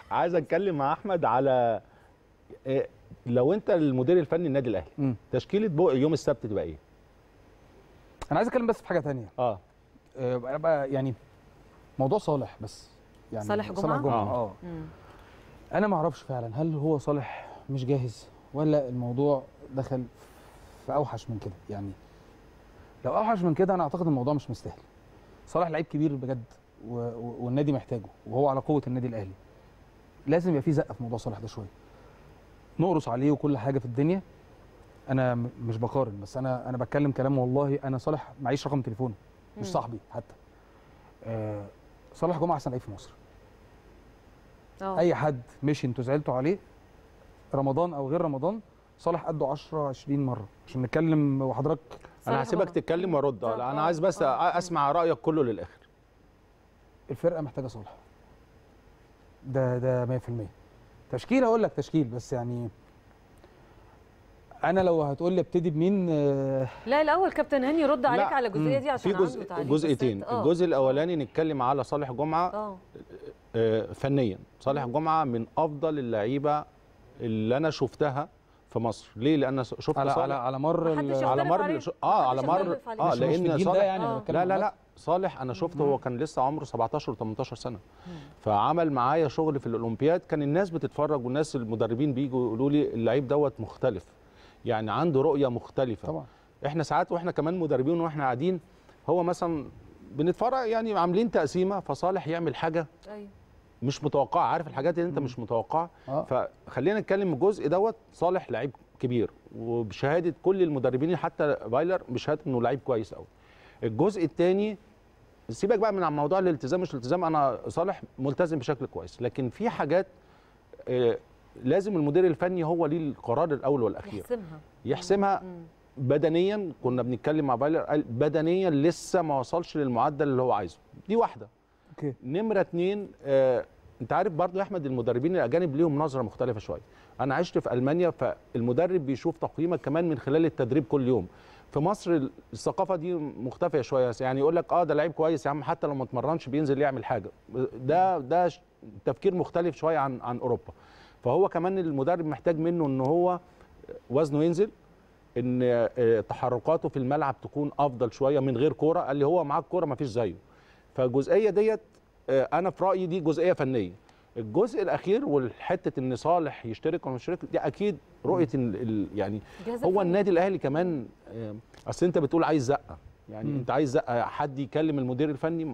عايز اتكلم مع احمد على إيه، لو انت المدير الفني النادي الاهلي مم. تشكيله بو يوم السبت تبقى ايه انا عايز اتكلم بس في حاجه تانية اه آه، انا بقى يعني موضوع صالح بس يعني صالح جمعة؟ صالح جمعه آه. اه مم. انا ما اعرفش فعلا هل هو صالح مش جاهز ولا الموضوع دخل في اوحش من كده يعني لو اوحش من كده انا اعتقد الموضوع مش مستاهل صالح لعيب كبير بجد و... و... والنادي محتاجه وهو على قوه النادي الاهلي لازم يبقى في زقه في موضوع صالح ده شويه نقرص عليه وكل حاجه في الدنيا انا م- مش بقارن بس انا انا بتكلم كلام والله انا صالح معيش رقم تليفونه مش مم. صاحبي حتى آه صالح جمعه احسن لعيب في مصر اه اي حد مشي انتوا زعلتوا عليه رمضان او غير رمضان صالح قده 10 20 مره عشان نتكلم وحضرتك انا صالح هسيبك جمعة. تتكلم وارد آه، لا انا آه، عايز بس آه. اسمع رايك كله للاخر الفرقه محتاجه صالح ده ده 100% تشكيل هقول لك تشكيل بس يعني انا لو هتقول لي ابتدي بمين آه، لا الاول كابتن هاني رد عليك لا. على الجزئيه دي عشان في جزء عنده تعليق جزئيتين بس أنت- آه. الجزء الاولاني نتكلم على صالح جمعه اه آه، فنيا صالح جمعه من افضل اللعيبه اللي انا شفتها في مصر ليه لان شفت على على صالح على مر محدش ال- يختلف على مر عليه. ش- اه على محدش مر يختلف عليه. اه مش- مش في لان الجيل ده صالح يعني آه. أنا بتكلم لا لا عامة. لا صالح انا شفته هو كان لسه عمره 17 و18 سنه فعمل معايا شغل في الاولمبياد كان الناس بتتفرج والناس المدربين بيجوا يقولوا لي اللعيب دوت مختلف يعني عنده رؤيه مختلفه طبعا احنا ساعات واحنا كمان مدربين واحنا قاعدين هو مثلا بنتفرج يعني عاملين تقسيمه فصالح يعمل حاجه ايوه مش متوقعه عارف الحاجات اللي انت مش متوقعها اه فخلينا نتكلم الجزء دوت صالح لعيب كبير وبشهاده كل المدربين حتى بايلر بشهاده انه لعيب كويس قوي الجزء الثاني سيبك بقى من موضوع الالتزام مش الالتزام انا صالح ملتزم بشكل كويس لكن في حاجات آه، لازم المدير الفني هو ليه القرار الاول والاخير يحسمها يحسمها مم. بدنيا كنا بنتكلم مع بايلر قال بدنيا لسه ما وصلش للمعدل اللي هو عايزه دي واحده اوكي نمره اتنين آه انت عارف برضو يا احمد المدربين الاجانب ليهم نظره مختلفه شويه انا عشت في المانيا فالمدرب بيشوف تقييمك كمان من خلال التدريب كل يوم في مصر الثقافه دي مختفيه شويه يعني يقول لك اه ده لعيب كويس يا عم حتى لو ما اتمرنش بينزل يعمل حاجه ده ده ش- تفكير مختلف شويه عن عن اوروبا فهو كمان المدرب محتاج منه ان هو وزنه ينزل ان آه، تحركاته في الملعب تكون افضل شويه من غير كوره قال لي هو معاك كوره ما فيش زيه فالجزئيه ديت آه، انا في رايي دي جزئيه فنيه الجزء الاخير والحته ان صالح يشترك ولا مش يشترك دي اكيد رؤيه ال ال يعني الجهاز هو الفني. النادي الاهلي كمان آه، اصل انت بتقول عايز زقه يعني مم. انت عايز زقه حد يكلم المدير الفني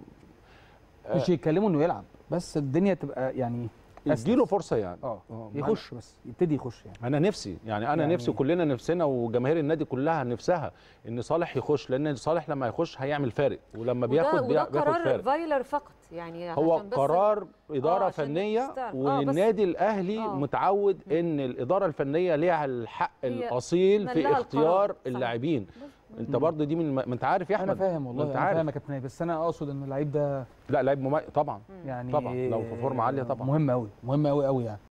مش يتكلموا انه يلعب بس الدنيا تبقى يعني اديله فرصه يعني اه آه، يخش بس يبتدي يخش يعني انا نفسي يعني انا يعني- نفسي كلنا نفسنا وجماهير النادي كلها نفسها ان صالح يخش لان صالح لما يخش هيعمل فارق ولما وده, بياخد وده بياخد قرار فارق فايلر فقط يعني هو عشان بس قرار اداره عشان فنيه الناس تعرف. آه، بس- والنادي الاهلي آه. متعود ان الاداره الفنيه ليها الحق هي الاصيل في ملها اختيار القرار. صحيح. اللاعبين انت برضه دي من ما انت عارف يا احمد انا فاهم والله انت انا عارف فاهم يا كابتن هاني، بس انا اقصد ان اللعيب ده لا لعيب مميز طبعا يعني طبعا، لو في فورمة عالية طبعا. مهم قوي مهم قوي قوي يعني